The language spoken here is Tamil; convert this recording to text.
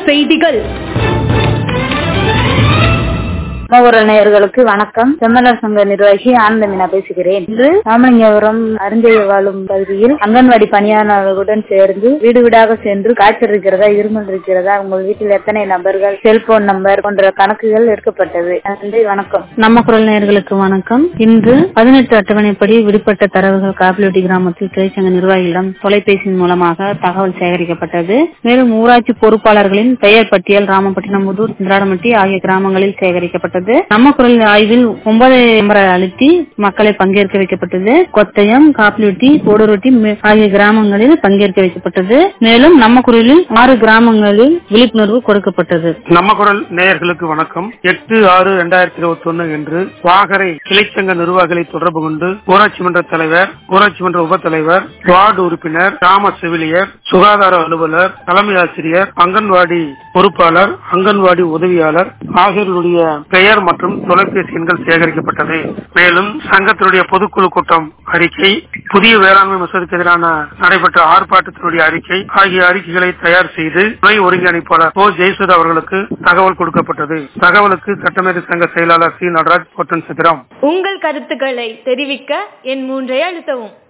செய்திகள் மகர நேயர்களுக்கு வணக்கம் செம்மலர் சங்க நிர்வாகி ஆனந்த மீனா பேசுகிறேன் இன்று ராமலிங்கபுரம் அருந்தைய வாழும் பகுதியில் அங்கன்வாடி பணியாளர்களுடன் சேர்ந்து வீடு வீடாக சென்று காய்ச்சல் இருக்கிறதா இருமல் இருக்கிறதா உங்கள் வீட்டில் எத்தனை நபர்கள் செல்போன் நம்பர் போன்ற கணக்குகள் எடுக்கப்பட்டது நன்றி வணக்கம் நம்ம குரல் நேயர்களுக்கு வணக்கம் இன்று பதினெட்டு அட்டவணைப்படி விடுபட்ட தரவுகள் காப்பிலொட்டி கிராமத்தில் கிளைச்சங்க நிர்வாகிகளிடம் தொலைபேசியின் மூலமாக தகவல் சேகரிக்கப்பட்டது மேலும் ஊராட்சி பொறுப்பாளர்களின் பெயர் பட்டியல் ராமப்பட்டினம் முதூர் சிந்திராடமட்டி ஆகிய கிராமங்களில் சேகரிக்கப்பட்டது நம்ம குரல் ஆய்வில் ஒன்பது நம்பரை அழுத்தி மக்களை பங்கேற்க வைக்கப்பட்டது கொத்தயம் காப்பிலொட்டி போடுரொட்டி ஆகிய கிராமங்களில் பங்கேற்க வைக்கப்பட்டது மேலும் நம்ம குரலில் ஆறு கிராமங்களில் விழிப்புணர்வு கொடுக்கப்பட்டது நம்ம குரல் நேயர்களுக்கு வணக்கம் எட்டு ஆறு இரண்டாயிரத்தி இருபத்தி ஒன்னு என்று வாகரை கிளைச்சங்க நிர்வாகிகளை தொடர்பு கொண்டு ஊராட்சி மன்ற தலைவர் ஊராட்சி மன்ற உப தலைவர் வார்டு உறுப்பினர் கிராம செவிலியர் சுகாதார அலுவலர் தலைமை ஆசிரியர் அங்கன்வாடி பொறுப்பாளர் அங்கன்வாடி உதவியாளர் ஆகியோருடைய பெயர் மற்றும் தொலைபேசி எண்கள் சேகரிக்கப்பட்டது மேலும் சங்கத்தினுடைய பொதுக்குழு கூட்டம் அறிக்கை புதிய வேளாண்மை மசோதாக்கு எதிரான நடைபெற்ற ஆர்ப்பாட்டத்தினுடைய அறிக்கை ஆகிய அறிக்கைகளை தயார் செய்து துணை ஒருங்கிணைப்பாளர் ஓ ஜெயசுதா அவர்களுக்கு தகவல் கொடுக்கப்பட்டது தகவலுக்கு சட்டமேதை சங்க செயலாளர் சி நடராஜ் பொட்டன் சித்திரம் உங்கள் கருத்துக்களை தெரிவிக்க என் மூன்றை அழுத்தவும்